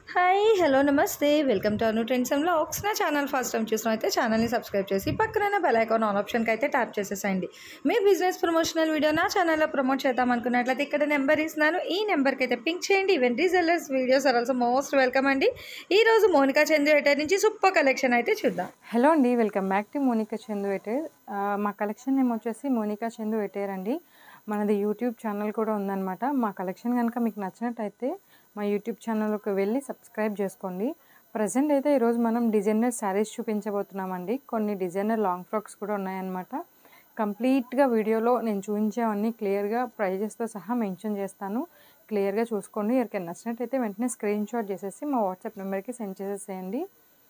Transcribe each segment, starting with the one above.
hi hello నమస్తే welcome to Anu trends vlogs నా channel first time చూసిన అయితే ఛానల్ని సబ్స్క్రైబ్ చేసి పక్కన బెల్ ఐకాన్ ఆల్ ఆప్షన్కి అయితే ట్యాప్ చేసేసండి మీ బిజినెస్ ప్రమోషనల్ వీడియో నా ఛానల్లో ప్రమోట్ చేద్దాం అనుకున్నట్లయితే ఇక్కడ నెంబర్ ఇస్తున్నాను ఈ నెంబర్కి అయితే పింక్ చేయండి event resellers videos are also most welcome అండి ఈ రోజు మోనికా చంద్ర ఎటర్ నుంచి సూపర్ కలెక్షన్ అయితే చూద్దాం హలో అండి welcome back to Monika Chandu ఎటేర్ ఆ, మా కలెక్షన్ నేమ్ వచ్చేసి మోనికా చందు ఎటేర్ అండి మనది యూట్యూబ్ ఛానల్ కూడా ఉందన్నమాట మా కలెక్షన్ కనుక మీకు నచ్చినట్టయితే మా యూట్యూబ్ ఛానల్లోకి వెళ్ళి సబ్స్క్రైబ్ చేసుకోండి ప్రజెంట్ అయితే ఈరోజు మనం డిజైనర్ శారీస్ చూపించబోతున్నామండి కొన్ని డిజైనర్ లాంగ్ ఫ్రాక్స్ కూడా ఉన్నాయన్నమాట కంప్లీట్గా వీడియోలో నేను చూపించేవన్నీ క్లియర్గా ప్రైజెస్తో సహా మెన్షన్ చేస్తాను క్లియర్గా చూసుకోండి ఎవరికైనా నచ్చినట్టయితే వెంటనే స్క్రీన్ షాట్ చేసేసి మా వాట్సాప్ నెంబర్కి సెండ్ చేసేసేయండి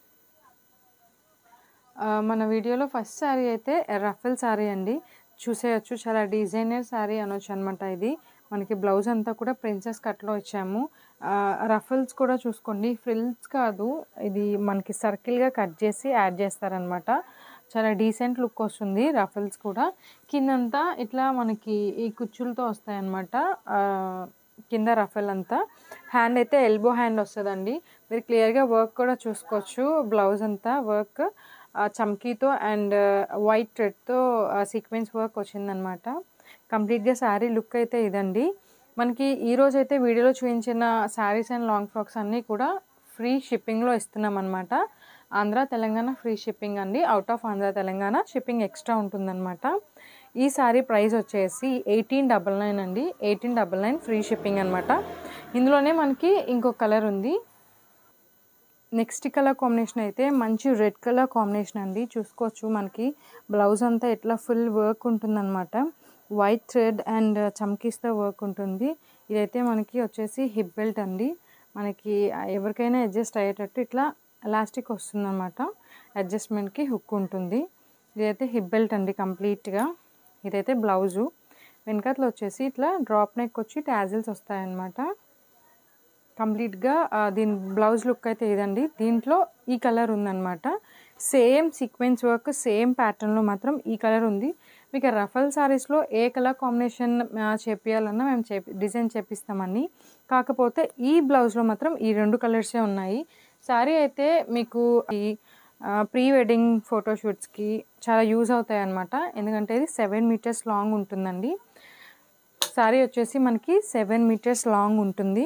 ఆ, మన వీడియోలో ఫస్ట్ శారీ అయితే రఫల్ శారీ అండి చూసేయచ్చు చాలా డిజైనర్ శారీ అనొచ్చు అనమాట ఇది మనకి బ్లౌజ్ అంతా కూడా ప్రిన్సెస్ కట్లో ఇచ్చాము రఫల్స్ కూడా చూసుకోండి ఫ్రిల్స్ కాదు ఇది మనకి సర్కిల్గా కట్ చేసి యాడ్ చేస్తారనమాట చాలా డీసెంట్ లుక్ వస్తుంది రఫల్స్ కూడా కిందంతా ఇట్లా మనకి ఈ కుచ్చులతో వస్తాయన్నమాట ఆ, కింద రఫల్ అంతా హ్యాండ్ అయితే ఎల్బో హ్యాండ్ వస్తుందండి మీరు క్లియర్గా వర్క్ కూడా చూసుకోవచ్చు బ్లౌజ్ అంతా వర్క్ చమ్కీతో అండ్ వైట్ థ్రెడ్తో సీక్వెన్స్ వర్క్ వచ్చిందనమాట కంప్లీట్గా శారీ లుక్ అయితే ఇదండి మనకి ఈరోజు అయితే వీడియోలో చూపించిన శారీస్ అండ్ లాంగ్ ఫ్రాక్స్ అన్నీ కూడా ఫ్రీ షిప్పింగ్లో ఇస్తున్నాం అనమాట ఆంధ్ర తెలంగాణ ఫ్రీ షిప్పింగ్ అండి out of Andhra Telangana shipping extra ఉంటుందన్నమాట ఈ శారీ ప్రైస్ వచ్చేసి ఎయిటీన్ డబల్ నైన్ అండి eighteen double nine free shipping అనమాట ఇందులోనే మనకి ఇంకో కలర్ ఉంది నెక్స్ట్ కలర్ కాంబినేషన్ అయితే మంచి రెడ్ కలర్ కాంబినేషన్ అండి చూసుకోవచ్చు మనకి బ్లౌజ్ అంతా ఎట్లా ఫుల్ వర్క్ ఉంటుందన్నమాట వైట్ థ్రెడ్ అండ్ చమ్కీస్తో వర్క్ ఉంటుంది ఇదైతే మనకి వచ్చేసి హిప్ బెల్ట్ అండి మనకి ఎవరికైనా అడ్జస్ట్ అయ్యేటట్టు ఇట్లా ఎలాస్టిక్ వస్తుందన్నమాట అడ్జస్ట్మెంట్కి హుక్ ఉంటుంది ఇదైతే హిప్ బెల్ట్ అండి కంప్లీట్గా ఇదైతే బ్లౌజు వెనకట్లో వచ్చేసి ఇట్లా డ్రాప్ నెక్ వచ్చి ట్యాజిల్స్ వస్తాయన్నమాట కంప్లీట్గా ఆ, దీని బ్లౌజ్ లుక్ అయితే ఇదండి దీంట్లో ఈ కలర్ ఉందన్నమాట సేమ్ సీక్వెన్స్ వర్క్ సేమ్ ప్యాటర్న్లో మాత్రం ఈ కలర్ ఉంది మీకు రఫల్ సారీస్లో ఏ కలర్ కాంబినేషన్ చేపియాలన్నా మేము చేపి డిజైన్ చేపిస్తామని కాకపోతే ఈ బ్లౌజ్లో మాత్రం ఈ రెండు కలర్సే ఉన్నాయి సారీ అయితే మీకు ఈ ప్రీ వెడ్డింగ్ ఫోటోషూట్స్కి చాలా యూజ్ అవుతాయి అన్నమాట ఎందుకంటే ఇది సెవెన్ మీటర్స్ లాంగ్ ఉంటుందండి సారీ వచ్చేసి మనకి సెవెన్ మీటర్స్ లాంగ్ ఉంటుంది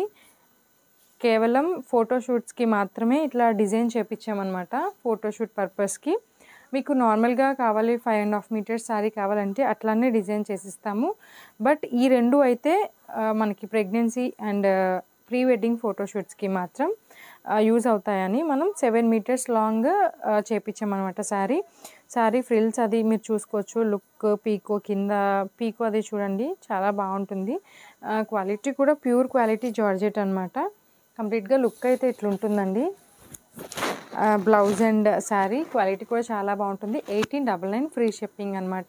కేవలం ఫోటోషూట్స్కి మాత్రమే ఇట్లా డిజైన్ చేపించామన్నమాట ఫోటోషూట్ పర్పస్కి మీకు నార్మల్గా కావాలి five and half metres sari కావాలంటే అట్లానే డిజైన్ చేసిస్తాము బట్ ఈ రెండు అయితే ఆ, మనకి ప్రెగ్నెన్సీ అండ్ ప్రీ వెడ్డింగ్ ఫోటోషూట్స్కి మాత్రం యూజ్ అవుతాయని మనం సెవెన్ మీటర్స్ లాంగ్ చేపించామన్నమాట శారీ శారీ ఫ్రిల్స్ అది మీరు చూసుకోవచ్చు లుక్ పీకో కింద పీకో అది చూడండి చాలా బాగుంటుంది క్వాలిటీ కూడా ప్యూర్ క్వాలిటీ జార్జెట్ అనమాట కంప్లీట్గా లుక్ అయితే ఇట్లుంటుందండి బ్లౌజ్ అండ్ శారీ క్వాలిటీ కూడా చాలా బాగుంటుంది eighteen double nine free shipping అనమాట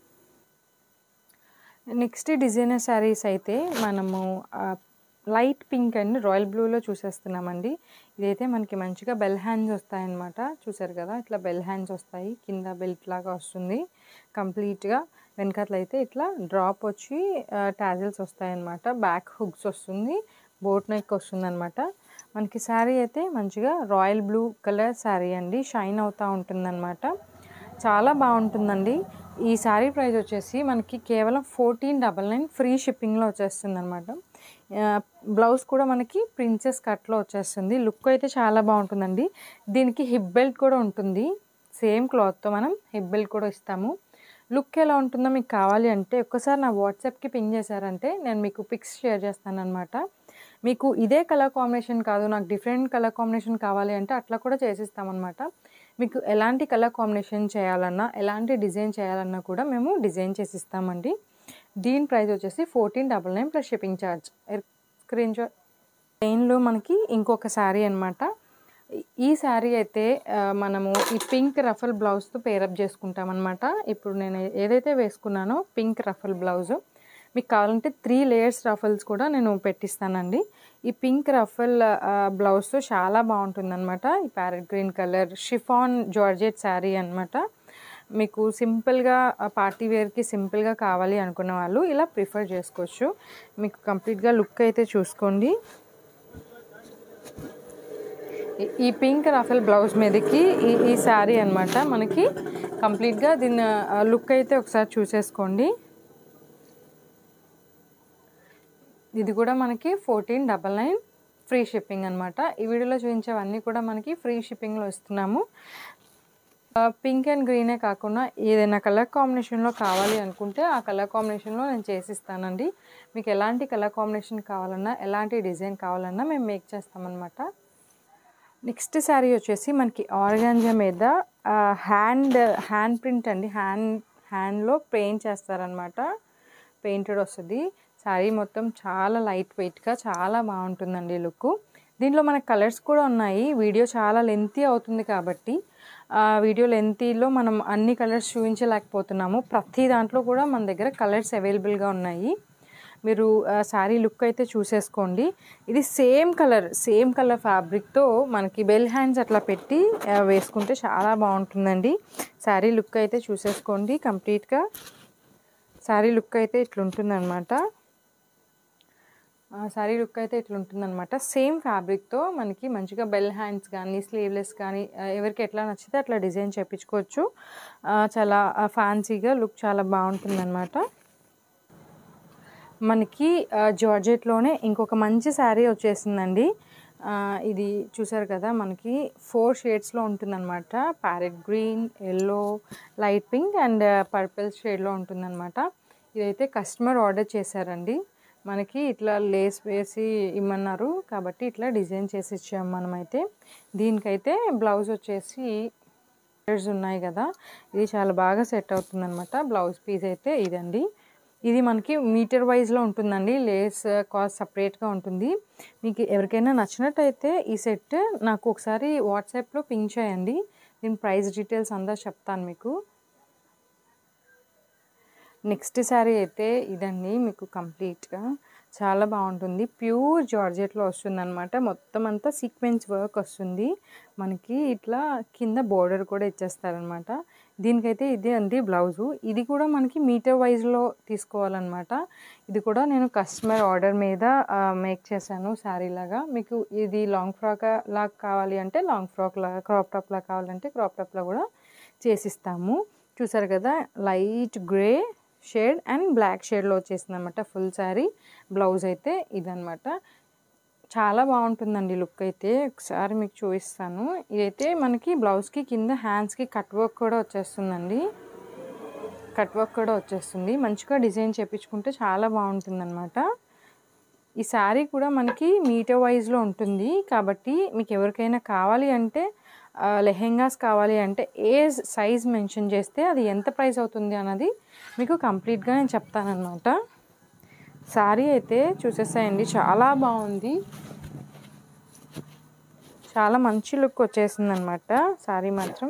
నెక్స్ట్ డిజైనర్ శారీస్ అయితే మనము లైట్ పింక్ అండ్ రాయల్ బ్లూలో చూసేస్తున్నామండి ఇదైతే మనకి మంచిగా బెల్ హ్యాండ్స్ వస్తాయన్నమాట చూసారు కదా ఇట్లా బెల్ హ్యాండ్స్ వస్తాయి కింద బెల్ట్ లాగా వస్తుంది కంప్లీట్గా వెనకట్ల అయితే ఇట్లా డ్రాప్ వచ్చి టాజిల్స్ వస్తాయన్నమాట బ్యాక్ హుక్స్ వస్తుంది బోట్ నెక్ వస్తుంది అనమాట మనకి శారీ అయితే మంచిగా రాయల్ బ్లూ కలర్ శారీ అండి షైన్ అవుతూ ఉంటుందన్నమాట చాలా బాగుంటుందండి ఈ శారీ ప్రైస్ వచ్చేసి మనకి కేవలం ఫోర్టీన్ డబల్ నైన్ ఫ్రీ షిప్పింగ్లో వచ్చేస్తుంది అనమాట బ్లౌజ్ కూడా మనకి ప్రిన్సెస్ కట్లో వచ్చేస్తుంది లుక్ అయితే చాలా బాగుంటుందండి దీనికి హిప్ బెల్ట్ కూడా ఉంటుంది సేమ్ క్లాత్తో మనం హిప్ బెల్ట్ కూడా ఇస్తాము లుక్ ఎలా ఉంటుందో మీకు కావాలి అంటే ఒక్కసారి నా వాట్సాప్కి పింగ్ చేశారంటే నేను మీకు పిక్స్ షేర్ చేస్తాను అనమాట మీకు ఇదే కలర్ కాంబినేషన్ కాదు నాకు డిఫరెంట్ కలర్ కాంబినేషన్ కావాలి అంటే అట్లా కూడా చేసిస్తామన్నమాట మీకు ఎలాంటి కలర్ కాంబినేషన్ చేయాలన్నా ఎలాంటి డిజైన్ చేయాలన్నా కూడా మేము డిజైన్ చేసి ఇస్తామండి దీని ప్రైస్ వచ్చేసి fourteen double nine plus shipping charge screen shot ప్లెయిన్లో మనకి ఇంకొక శారీ అనమాట ఈ శారీ అయితే ఆ, మనము ఈ పింక్ రఫల్ బ్లౌజ్తో పేరప్ చేసుకుంటాం అనమాట ఇప్పుడు నేను ఏదైతే వేసుకున్నానో పింక్ రఫల్ బ్లౌజ్ మీకు కావాలంటే త్రీ లేయర్స్ రఫల్స్ కూడా నేను పెట్టిస్తానండి ఈ పింక్ రఫల్ బ్లౌజ్తో చాలా బాగుంటుంది అనమాట ఈ parrot green colour chiffon georgette sari అనమాట మీకు సింపుల్గా పార్టీ వేర్కి సింపుల్గా కావాలి అనుకున్న వాళ్ళు ఇలా ప్రిఫర్ చేసుకోవచ్చు మీకు కంప్లీట్గా లుక్ అయితే చూసుకోండి ఈ- ఈ పింక్ రఫల్ బ్లౌజ్ మీదకి ఈ ఈ శారీ అనమాట మనకి కంప్లీట్గా దీని లుక్ అయితే ఒకసారి చూసేసుకోండి ఇది కూడా మనకి fourteen double nine free shipping అనమాట ఈ వీడియోలో చూపించేవన్నీ కూడా మనకి ఫ్రీ షిప్పింగ్లో ఇస్తున్నాము పింక్ అండ్ గ్రీనే కాకుండా ఏదైనా కలర్ కాంబినేషన్లో కావాలి అనుకుంటే ఆ కలర్ కాంబినేషన్లో నేను చేసిస్తానండి మీకు ఎలాంటి కలర్ కాంబినేషన్ కావాలన్నా ఎలాంటి డిజైన్ కావాలన్నా మేము మేక్ చేస్తామన్నమాట నెక్స్ట్ శారీ వచ్చేసి మనకి ఆర్గాంజా మీద హ్యాండ్ హ్యాండ్ ప్రింట్ అండి హ్యాండ్ హ్యాండ్లో పెయింట్ చేస్తారనమాట పెయింటెడ్ వస్తుంది శారీ మొత్తం చాలా లైట్ వెయిట్గా చాలా బాగుంటుందండి లుక్ దీంట్లో మనకి కలర్స్ కూడా ఉన్నాయి వీడియో చాలా లెంతీ అవుతుంది కాబట్టి ఆ వీడియో లెంతీలో మనం అన్ని కలర్స్ చూపించలేకపోతున్నాము ప్రతి దాంట్లో కూడా మన దగ్గర కలర్స్ అవైలబుల్గా ఉన్నాయి మీరు శారీ లుక్ అయితే చూసేసుకోండి ఇది సేమ్ కలర్ సేమ్ కలర్ ఫ్యాబ్రిక్తో మనకి బెల్ హ్యాండ్స్ అట్లా పెట్టి ఆ, వేసుకుంటే చాలా బాగుంటుందండి శారీ లుక్ అయితే చూసేసుకోండి కంప్లీట్గా శారీ లుక్ అయితే ఇట్లుంటుందన్నమాట శారీ లుక్ అయితే ఇట్లుంటుందన్నమాట సేమ్ ఫ్యాబ్రిక్తో మనకి మంచిగా బెల్ హ్యాండ్స్ కానీ స్లీవ్లెస్ కానీ ఆ, ఎవరికి ఎట్లా నచ్చితే అట్లా డిజైన్ చేయించుకోవచ్చు ఆ, చాలా ఫ్యాన్సీగా లుక్ చాలా బాగుంటుందన్నమాట మనకి ఆ, జార్జెట్లోనే ఇంకొక మంచి శారీ వచ్చేసిందండి ఆ, ఇది చూసారు కదా మనకి ఫోర్ షేడ్స్లో ఉంటుందన్నమాట parrot green yellow light pink and purple షేడ్లో ఉంటుందన్నమాట ఇదైతే కస్టమర్ ఆర్డర్ చేశారండి మనకి ఇట్లా లేస్ వేసి ఇమ్మన్నారు కాబట్టి ఇట్లా డిజైన్ చేసి ఇచ్చాము మనమైతే దీనికైతే బ్లౌజ్ వచ్చేసి కలర్స్ ఉన్నాయి కదా ఇది చాలా బాగా సెట్ అవుతుంది అనమాట బ్లౌజ్ పీస్ అయితే ఇదండి ఇది మనకి మీటర్ వైజ్లో ఉంటుందండి లేస్ కాస్ట్ సపరేట్గా ఉంటుంది మీకు ఎవరికైనా నచ్చినట్టయితే ఈ సెట్ నాకు ఒకసారి వాట్సాప్లో పింక్ చేయండి దీని ప్రైస్ డీటెయిల్స్ అంతా చెప్తాను మీకు నెక్స్ట్ శారీ అయితే ఇదండి మీకు కంప్లీట్గా చాలా బాగుంటుంది ప్యూర్ జార్జెట్లో వస్తుంది అనమాట మొత్తం అంతా సీక్వెన్స్ వర్క్ వస్తుంది మనకి ఇట్లా కింద బోర్డర్ కూడా ఇచ్చేస్తారనమాట దీనికైతే ఇది అండి బ్లౌజు ఇది కూడా మనకి మీటర్ వైజ్లో తీసుకోవాలన్నమాట ఇది కూడా నేను కస్టమర్ ఆర్డర్ మీద మేక్ చేశాను శారీ లాగా మీకు ఇది లాంగ్ ఫ్రాక్ లాగా కావాలి అంటే లాంగ్ ఫ్రాక్ లాగా క్రాప్ టాప్ లాగా కావాలంటే క్రాప్ టాప్లో కూడా చేసిస్తాము చూసారు కదా light grey shade and black షేడ్లో వచ్చేసింది అనమాట ఫుల్ శారీ బ్లౌజ్ అయితే ఇదనమాట చాలా బాగుంటుందండి లుక్ అయితే ఒకసారి మీకు చూపిస్తాను ఇదైతే మనకి బ్లౌజ్కి కింద హ్యాండ్స్కి కట్ వర్క్ కూడా వచ్చేస్తుందండి కట్ వర్క్ కూడా వచ్చేస్తుంది మంచిగా డిజైన్ చేపించుకుంటే చాలా బాగుంటుంది ఈ శారీ కూడా మనకి మీటర్ వైజ్లో ఉంటుంది కాబట్టి మీకు ఎవరికైనా కావాలి అంటే ఆ, లెహెంగాస్ కావాలి అంటే ఏ సైజ్ మెన్షన్ చేస్తే అది ఎంత ప్రైస్ అవుతుంది అన్నది మీకు కంప్లీట్గా నేను చెప్తానమాట శారీ అయితే చూసేసాయండి చాలా బాగుంది చాలా మంచి లుక్ వచ్చేసింది అనమాట శారీ మాత్రం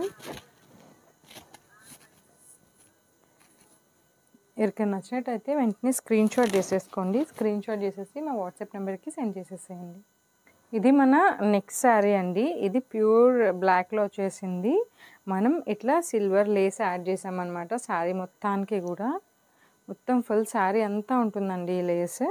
ఎవరికైనా నచ్చినట్టయితే వెంటనే స్క్రీన్ షాట్ చేసేసుకోండి స్క్రీన్ షాట్ చేసేసి మా వాట్సాప్ నెంబర్కి సెండ్ చేసేసేయండి ఇది మన నెక్స్ట్ శారీ అండి ఇది ప్యూర్ బ్లాక్లో వచ్చేసింది మనం ఇట్లా సిల్వర్ లేస్ యాడ్ చేసామన్నమాట శారీ మొత్తానికి కూడా మొత్తం ఫుల్ శారీ అంతా ఉంటుందండి ఈ లేస్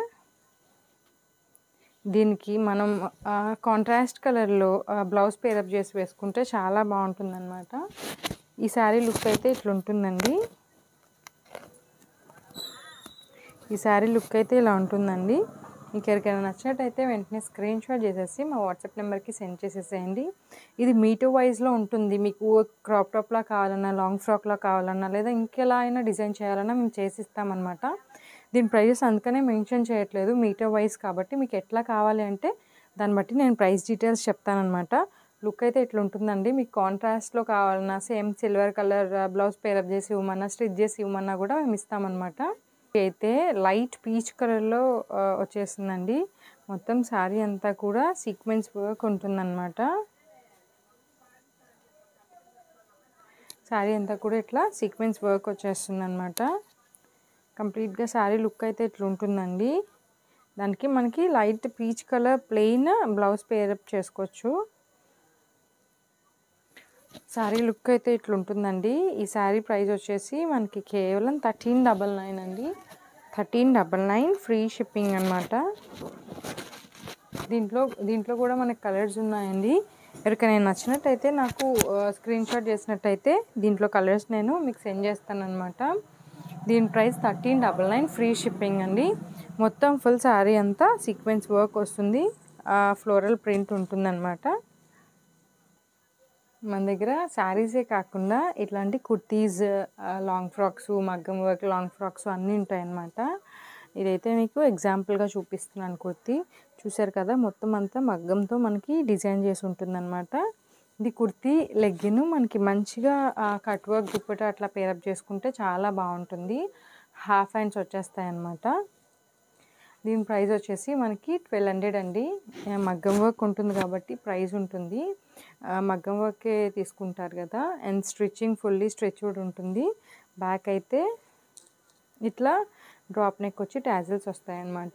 దీనికి మనం కాంట్రాస్ట్ కలర్లో బ్లౌజ్ పేరప్ చేసి వేసుకుంటే చాలా బాగుంటుందన్నమాట ఈ శారీ లుక్ అయితే ఇట్లా ఉంటుందండి ఈ శారీ లుక్ అయితే ఇలా ఉంటుందండి మీకు ఎవరికైనా నచ్చినట్టయితే వెంటనే స్క్రీన్ షాట్ చేసేసి మా వాట్సాప్ నెంబర్కి సెండ్ చేసేసేయండి ఇది మీటర్ వైజ్లో ఉంటుంది మీకు క్రాప్ టాప్లా కావాలన్నా లాంగ్ ఫ్రాక్లా కావాలన్నా లేదా ఇంకెలా అయినా డిజైన్ చేయాలన్నా మేము చేసిస్తామన్నమాట దీని ప్రైజెస్ అందుకనే మెన్షన్ చేయట్లేదు మీటర్ వైజ్ కాబట్టి మీకు ఎట్లా కావాలి అంటే దాన్ని బట్టి నేను ప్రైస్ డీటెయిల్స్ చెప్తానమాట లుక్ అయితే ఇట్లా ఉంటుందండి మీకు కాంట్రాస్ట్లో కావాలన్నా same silver colour blouse pair up చేసి ఇవ్వమన్నా స్టిచ్ చేసి ఇవ్వమన్నా కూడా మేము ఇస్తామన్నమాట అయితే లైట్ పీచ్ కలర్లో వచ్చేసిందండి మొత్తం శారీ అంతా కూడా సీక్వెన్స్ వర్క్ ఉంటుందన్నమాట శారీ అంతా కూడా ఇట్లా సీక్వెన్స్ వర్క్ వచ్చేస్తుంది అనమాట కంప్లీట్గా శారీ లుక్ అయితే ఇట్లా ఉంటుందండి దానికి మనకి light peach colour plain blouse pair up చేసుకోవచ్చు శారీ లుక్ అయితే ఇట్లా ఉంటుందండి ఈ శారీ ప్రైస్ వచ్చేసి మనకి కేవలం థర్టీన్ డబల్ నైన్ అండి thirteen double nine free shipping అనమాట దీంట్లో దీంట్లో కూడా మనకి కలర్స్ ఉన్నాయండి ఎవరికైనా నచ్చినట్టయితే నాకు స్క్రీన్ షాట్ చేసినట్టయితే దీంట్లో కలర్స్ నేను మీకు సెండ్ చేస్తాను అనమాట దీని price thirteen double nine free shipping అండి మొత్తం ఫుల్ శారీ అంతా సీక్వెన్స్ వర్క్ వస్తుంది ఫ్లోరల్ ప్రింట్ ఉంటుందన్నమాట మన దగ్గర శారీసే కాకుండా ఇట్లాంటి కుర్తీస్ లాంగ్ ఫ్రాక్స్ మగ్గం వర్క్ లాంగ్ ఫ్రాక్స్ అన్నీ ఉంటాయన్నమాట ఇదైతే మీకు ఎగ్జాంపుల్గా చూపిస్తున్నాను కుర్తీ చూసారు కదా మొత్తం అంతా మగ్గంతో మనకి డిజైన్ చేసి ఉంటుందన్నమాట ఇది కుర్తీ లెగ్గిన్ మనకి మంచిగా కట్ వర్క్ దుప్పట అట్లా పేరప్ చేసుకుంటే చాలా బాగుంటుంది హాఫ్ హ్యాండ్స్ వచ్చేస్తాయి అన్నమాట దీని ప్రైస్ వచ్చేసి మనకి ట్వెల్వ్ హండ్రెడ్ అండి మగ్గం వర్క్ ఉంటుంది కాబట్టి ప్రైస్ ఉంటుంది మగ్గం వర్కే తీసుకుంటారు కదా అండ్ స్టిచ్చింగ్ ఫుల్లీ స్ట్రెచ్డ్ ఉంటుంది బ్యాక్ అయితే ఇట్లా డ్రాప్ నెక్ వచ్చి ట్యాజిల్స్ వస్తాయన్నమాట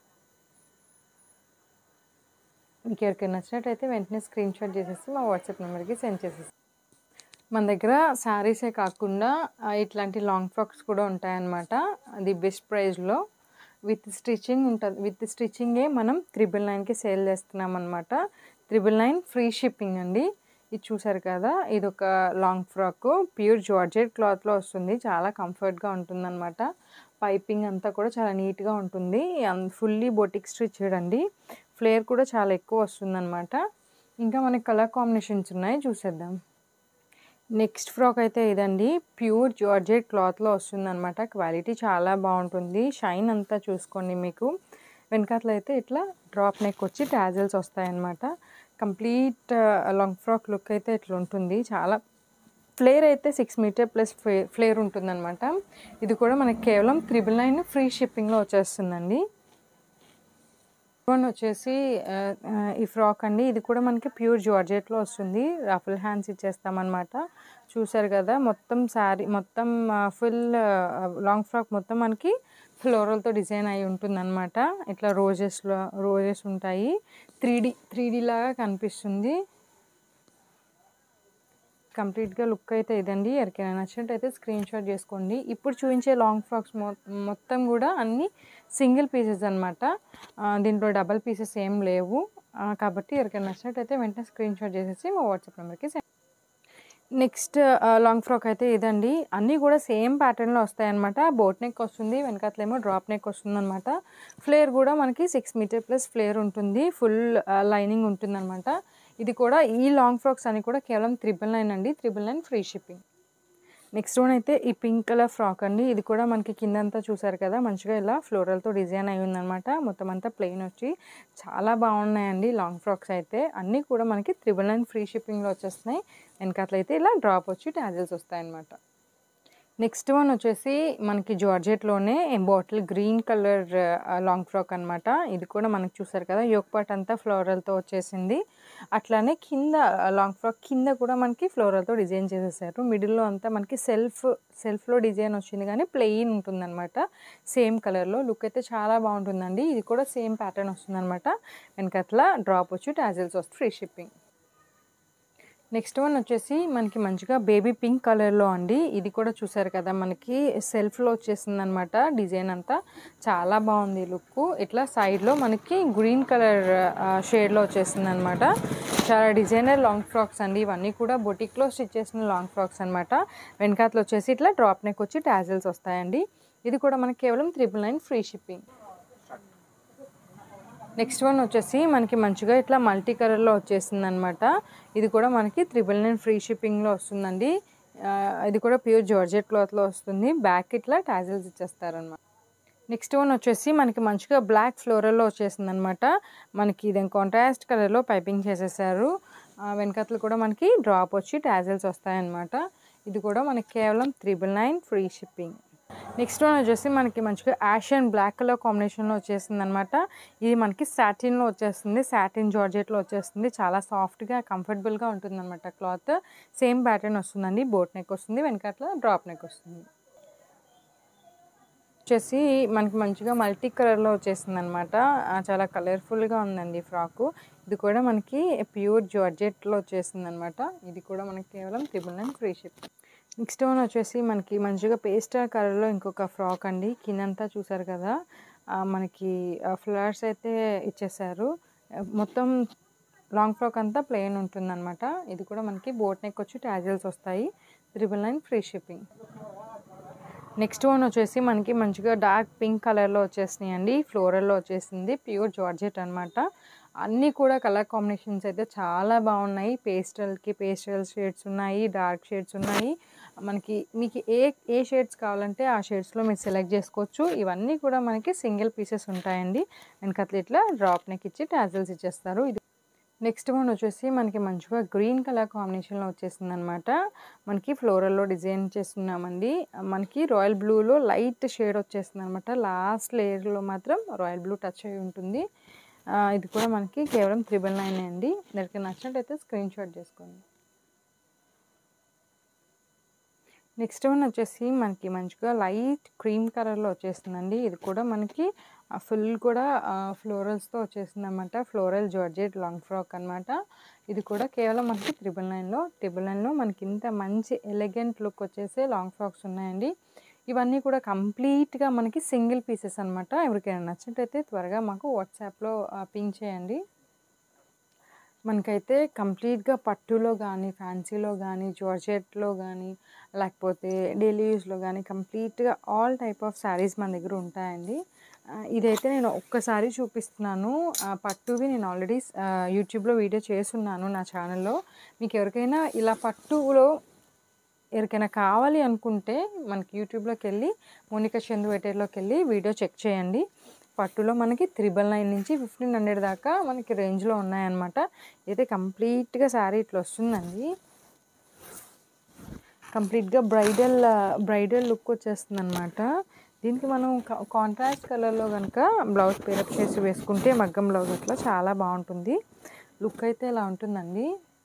మీకు ఎవరికైనా నచ్చినట్టయితే వెంటనే స్క్రీన్ షాట్ చేసేసి మా వాట్సాప్ నెంబర్కి సెండ్ చేసేసి మన దగ్గర శారీసే కాకుండా ఇట్లాంటి లాంగ్ ఫ్రాక్స్ కూడా ఉంటాయన్నమాట అది బెస్ట్ ప్రైస్లో విత్ స్టిచ్చింగ్ ఉంటుంది విత్ స్టిచ్చింగే మనం త్రిబుల్ నైన్కి సేల్ చేస్తున్నాం అనమాట త్రిబుల్ నైన్ ఫ్రీ షిప్పింగ్ అండి ఇది చూసారు కదా ఇది ఒక లాంగ్ ఫ్రాక్ ప్యూర్ జార్జెట్ క్లాత్లో వస్తుంది చాలా కంఫర్ట్గా ఉంటుందన్నమాట పైపింగ్ అంతా కూడా చాలా నీట్గా ఉంటుంది ఫుల్లీ బొటిక్ స్టిచ్ అండి ఫ్లేర్ కూడా చాలా ఎక్కువ వస్తుందన్నమాట ఇంకా మనకి కలర్ కాంబినేషన్స్ ఉన్నాయి చూసేద్దాం నెక్స్ట్ ఫ్రాక్ అయితే ఇదండి ప్యూర్ జార్జెట్ క్లాత్లో వస్తుందన్నమాట క్వాలిటీ చాలా బాగుంటుంది షైన్ అంతా చూసుకోండి మీకు వెనకాతలో అయితే ఇట్లా డ్రాప్ నెక్ వచ్చి ట్యాజల్స్ వస్తాయన్నమాట కంప్లీట్ లాంగ్ ఫ్రాక్ లుక్ అయితే ఇట్లా ఉంటుంది చాలా ఫ్లేర్ అయితే సిక్స్ మీటర్ ప్లస్ ఫ్లే ఫ్లేర్ ఉంటుందన్నమాట ఇది కూడా మనకి కేవలం త్రిబుల్ నైన్ ఫ్రీ షిప్పింగ్లో వచ్చేస్తుందండి వన్ వచ్చేసి ఈ ఫ్రాక్ అండి ఇది కూడా మనకి ప్యూర్ జార్జెట్లో వస్తుంది రఫుల్ హ్యాండ్స్ ఇచ్చేస్తామన్నమాట చూసారు కదా మొత్తం శారీ మొత్తం ఫుల్ లాంగ్ ఫ్రాక్ మొత్తం మనకి ఫ్లోరల్తో డిజైన్ అయి ఉంటుందన్నమాట ఇట్లా రోజెస్లో రోజెస్ ఉంటాయి త్రీ డి త్రీ లాగా కనిపిస్తుంది కంప్లీట్గా లుక్ అయితే ఇదండి ఎవరికైనా నచ్చినట్టయితే స్క్రీన్ షాట్ చేసుకోండి ఇప్పుడు చూపించే లాంగ్ ఫ్రాక్స్ మొత్తం కూడా అన్ని సింగిల్ పీసెస్ అనమాట దీంట్లో డబల్ పీసెస్ ఏం లేవు కాబట్టి ఎవరికైనా నచ్చినట్టయితే వెంటనే స్క్రీన్ షాట్ చేసేసి మా వాట్సాప్ నెంబర్కి సెండ్ నెక్స్ట్ లాంగ్ ఫ్రాక్ అయితే ఇదండి అన్నీ కూడా సేమ్ ప్యాటర్న్లో వస్తాయన్నమాట బోట్ నెక్ వస్తుంది వెనకాతలేమో డ్రాప్ నెక్ వస్తుంది అనమాట ఫ్లేర్ కూడా మనకి సిక్స్ మీటర్ ప్లస్ ఫ్లేర్ ఉంటుంది ఫుల్ లైనింగ్ ఉంటుందన్నమాట ఇది కూడా ఈ లాంగ్ ఫ్రాక్స్ అని కూడా కేవలం త్రిబుల్ నైన్ అండి triple nine free shipping next one అయితే ఈ పింక్ కలర్ ఫ్రాక్ అండి ఇది కూడా మనకి కిందంతా చూసారు కదా మంచిగా ఇలా ఫ్లోరల్తో డిజైన్ అయి ఉందన్నమాట మొత్తం అంతా ప్లెయిన్ వచ్చి చాలా బాగున్నాయండి లాంగ్ ఫ్రాక్స్ అయితే అన్నీ కూడా మనకి త్రిబుల్ నైన్ ఫ్రీ షిప్పింగ్లో వచ్చేస్తున్నాయి వెనకాతలైతే ఇలా డ్రాప్ వచ్చి ట్యాజిల్స్ వస్తాయన్నమాట నెక్స్ట్ వన్ వచ్చేసి మనకి జార్జెట్లోనే bottle green colour long frock అనమాట ఇది కూడా మనకి చూసారు కదా యోక్ పార్ట్ అంతా ఫ్లోరల్తో వచ్చేసింది అట్లానే కింద లాంగ్ ఫ్రాక్ కింద కూడా మనకి ఫ్లోరల్తో డిజైన్ చేసేసారు మిడిల్లో అంతా మనకి సెల్ఫ్ సెల్ఫ్లో డిజైన్ వచ్చింది కానీ ప్లెయిన్ ఉంటుందన్నమాట సేమ్ కలర్లో లుక్ అయితే చాలా బాగుంటుందండి ఇది కూడా సేమ్ ప్యాటర్న్ వస్తుందన్నమాట వెనకట్లా డ్రాప్ వచ్చి టాజిల్స్ వస్తుంది ఫ్రీ షిప్పింగ్ నెక్స్ట్ వన్ వచ్చేసి మనకి మంచిగా బేబీ పింక్ కలర్లో అండి ఇది కూడా చూసారు కదా మనకి సెల్ఫ్లో వచ్చేసింది అనమాట డిజైన్ అంతా చాలా బాగుంది లుక్ ఇట్లా సైడ్లో మనకి గ్రీన్ కలర్ షేడ్లో వచ్చేసింది అనమాట చాలా డిజైనర్ లాంగ్ ఫ్రాక్స్ అండి ఇవన్నీ కూడా బొటిక్లో స్టిచ్ చేసిన లాంగ్ ఫ్రాక్స్ అనమాట వెనకాతలు వచ్చేసి ఇట్లా డ్రాప్ నెక్ వచ్చి టాజిల్స్ వస్తాయండి ఇది కూడా మనకి కేవలం triple nine free shipping next one వచ్చేసి మనకి మంచిగా ఇట్లా మల్టీ కలర్లో వచ్చేసింది అనమాట ఇది కూడా మనకి త్రిబుల్ నైన్ ఫ్రీ షిప్పింగ్లో వస్తుందండి ఇది కూడా ప్యూర్ జార్జెట్ క్లాత్లో వస్తుంది బ్యాక్ ఇట్లా టాజిల్స్ ఇచ్చేస్తారనమాట నెక్స్ట్ వన్ వచ్చేసి మనకి మంచిగా బ్లాక్ ఫ్లోరల్లో వచ్చేసింది అనమాట మనకి ఇది కాంట్రాస్ట్ కలర్లో పైపింగ్ చేసేసారు వెనకట్లు కూడా మనకి డ్రాప్ వచ్చి టాజిల్స్ వస్తాయన్నమాట ఇది కూడా మనకి కేవలం triple nine free shipping next one వచ్చేసి మనకి మంచిగా యాష్ అండ్ బ్లాక్ కలర్ కాంబినేషన్లో వచ్చేసింది అనమాట ఇది మనకి సాటిన్లో వచ్చేస్తుంది సాటిన్ జార్జెట్లో వచ్చేస్తుంది చాలా సాఫ్ట్గా కంఫర్టబుల్గా ఉంటుంది అనమాట క్లాత్ సేమ్ ప్యాటర్న్ వస్తుందండి బోట్ నెక్ వస్తుంది వెనకట్ల డ్రాప్ నెక్ వస్తుంది వచ్చేసి మనకి మంచిగా మల్టీ కలర్లో వచ్చేసింది అనమాట చాలా కలర్ఫుల్గా ఉందండి ఫ్రాకు ఇది కూడా మనకి ప్యూర్ జార్జెట్లో వచ్చేసింది అనమాట ఇది కూడా మనకి కేవలం triple nine free ship next one వచ్చేసి మనకి మంచిగా పేస్టల్ కలర్లో ఇంకొక ఫ్రాక్ అండి కిందంతా చూసారు కదా మనకి ఫ్లవర్స్ అయితే ఇచ్చేసారు మొత్తం లాంగ్ ఫ్రాక్ అంతా ప్లెయిన్ ఉంటుందన్నమాట ఇది కూడా మనకి బోట్ నెక్ వచ్చి ట్యాజల్స్ వస్తాయి triple nine free shipping next one వచ్చేసి మనకి మంచిగా డార్క్ పింక్ కలర్లో వచ్చేసినాయి అండి ఫ్లోరల్లో వచ్చేసింది ప్యూర్ జార్జెట్ అనమాట అన్నీ కూడా కలర్ కాంబినేషన్స్ అయితే చాలా బాగున్నాయి పేస్టల్కి పేస్టల్ షేడ్స్ ఉన్నాయి డార్క్ షేడ్స్ ఉన్నాయి మనకి మీకు ఏ ఏ షేడ్స్ కావాలంటే ఆ షేడ్స్లో మీరు సెలెక్ట్ చేసుకోవచ్చు ఇవన్నీ కూడా మనకి సింగిల్ పీసెస్ ఉంటాయండి వెనకట్ల ఇట్లా డ్రాప్ నెక్ ఇచ్చి టాజల్స్ ఇచ్చేస్తారు ఇది నెక్స్ట్ వన్ వచ్చేసి మనకి మంచిగా గ్రీన్ కలర్ కాంబినేషన్లో వచ్చేసింది అనమాట మనకి ఫ్లోరల్లో డిజైన్ చేస్తున్నామండి మనకి రాయల్ బ్లూలో లైట్ షేడ్ వచ్చేస్తుంది అనమాట లాస్ట్ లేయర్లో మాత్రం రాయల్ బ్లూ టచ్ అయి ఉంటుంది ఆ, ఇది కూడా మనకి కేవలం త్రిబుల్ నైన్ అండి మీకు నచ్చినట్టయితే స్క్రీన్ షాట్ చేసుకోండి నెక్స్ట్ వన్ వచ్చేసి మనకి మంచిగా లైట్ క్రీమ్ కలర్లో వచ్చేస్తుందండి ఇది కూడా మనకి ఫుల్ కూడా ఫ్లోరల్స్తో వచ్చేసింది అనమాట ఫ్లోరల్ జార్జెట్ లాంగ్ ఫ్రాక్ అనమాట ఇది కూడా కేవలం మనకి ట్రిపుల్ నైన్లో ట్రిపుల్ నైన్లో మనకి ఇంత మంచి ఎలిగెంట్ లుక్ వచ్చేసి లాంగ్ ఫ్రాక్స్ ఉన్నాయండి ఇవన్నీ కూడా కంప్లీట్గా మనకి సింగిల్ పీసెస్ అనమాట ఎవరికైనా నచ్చినట్టయితే త్వరగా మాకు వాట్సాప్లో పింక్ చేయండి మనకైతే కంప్లీట్గా పట్టులో కానీ ఫ్యాన్సీలో కానీ జార్జెట్లో కానీ లేకపోతే డైలీ యూస్లో కానీ కంప్లీట్గా ఆల్ టైప్ ఆఫ్ శారీస్ మన దగ్గర ఉంటాయండి ఆ, ఇదైతే నేను ఒక్కసారి చూపిస్తున్నాను ఆ, పట్టువి నేను ఆల్రెడీ యూట్యూబ్లో వీడియో చేస్తున్నాను నా ఛానల్లో మీకు ఎవరికైనా ఇలా పట్టులో ఎవరికైనా కావాలి అనుకుంటే మనకి యూట్యూబ్లోకి వెళ్ళి మోనికా చందు వెటర్లోకి వెళ్ళి వీడియో చెక్ చేయండి పట్టులో మనకి త్రిబల్ నైన్ నుంచి ఫిఫ్టీన్ హండ్రెడ్ దాకా మనకి రేంజ్లో ఉన్నాయన్నమాట అయితే కంప్లీట్గా శారీ ఇట్లా వస్తుందండి కంప్లీట్గా బ్రైడల్ బ్రైడల్ లుక్ వచ్చేస్తుంది అనమాట దీనికి మనం కాంట్రాస్ట్ కలర్లో కనుక బ్లౌజ్ పేరప్ చేసి వేసుకుంటే మగ్గం బ్లౌజ్ అట్లా చాలా బాగుంటుంది లుక్ అయితే ఇలా ఉంటుందండి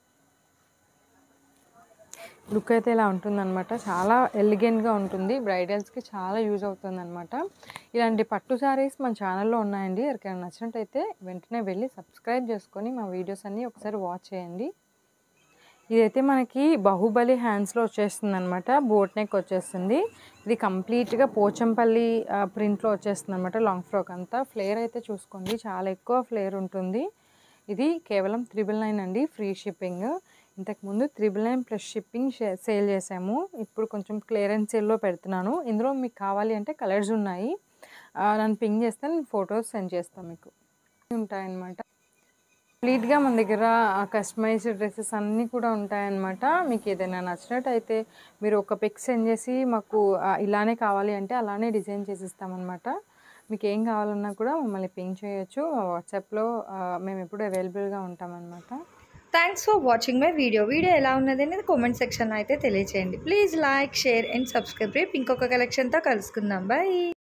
లుక్ అయితే ఇలా ఉంటుందన్నమాట చాలా ఎలిగెంట్గా ఉంటుంది బ్రైడల్స్కి చాలా యూజ్ అవుతుంది అనమాట ఇలాంటి పట్టు శారీస్ మన ఛానల్లో ఉన్నాయండి ఎవరికైనా నచ్చినట్టయితే వెంటనే వెళ్ళి సబ్స్క్రైబ్ చేసుకొని మా వీడియోస్ అన్నీ ఒకసారి వాచ్ చేయండి ఇదైతే మనకి బాహుబలి హ్యాండ్స్లో వచ్చేస్తుంది అనమాట బోట్ నెక్ వచ్చేస్తుంది ఇది కంప్లీట్గా పోచంపల్లి ప్రింట్లో వచ్చేస్తుంది అనమాట లాంగ్ ఫ్రాక్ అంతా ఫ్లేర్ అయితే చూసుకోండి చాలా ఎక్కువ ఫ్లేర్ ఉంటుంది ఇది కేవలం త్రిబుల్ నైన్ అండి ఫ్రీ షిప్పింగ్ ఇంతకుముందు triple nine plus shipping sale చేసాము ఇప్పుడు కొంచెం క్లియరెన్స్ సేల్లో పెడుతున్నాను ఇందులో మీకు కావాలి అంటే కలర్స్ ఉన్నాయి ఆ, నన్ను పింగ్ చేస్తే నేను ఫొటోస్ సెండ్ చేస్తాను మీకు ఉంటాయన్నమాట కంప్లీట్గా మన దగ్గర కస్టమైజ్డ్ డ్రెస్సెస్ అన్నీ కూడా ఉంటాయన్నమాట మీకు ఏదైనా నచ్చినట్టయితే మీరు ఒక పిక్ సెండ్ చేసి మాకు ఆ, ఇలానే కావాలి అంటే అలానే డిజైన్ చేసి ఇస్తామన్నమాట మీకు ఏం కావాలన్నా కూడా మమ్మల్ని పింక్ చేయొచ్చు మా వాట్సాప్లో ఆ, మేము ఎప్పుడు అవైలబుల్గా ఉంటామన్నమాట thanks for watching my video video ఎలా ఉన్నది అనేది కామెంట్ సెక్షన్లో అయితే తెలియచేయండి please like share and subscribe రేపు ఇంకొక కలెక్షన్తో కలుసుకుందాం బాయ్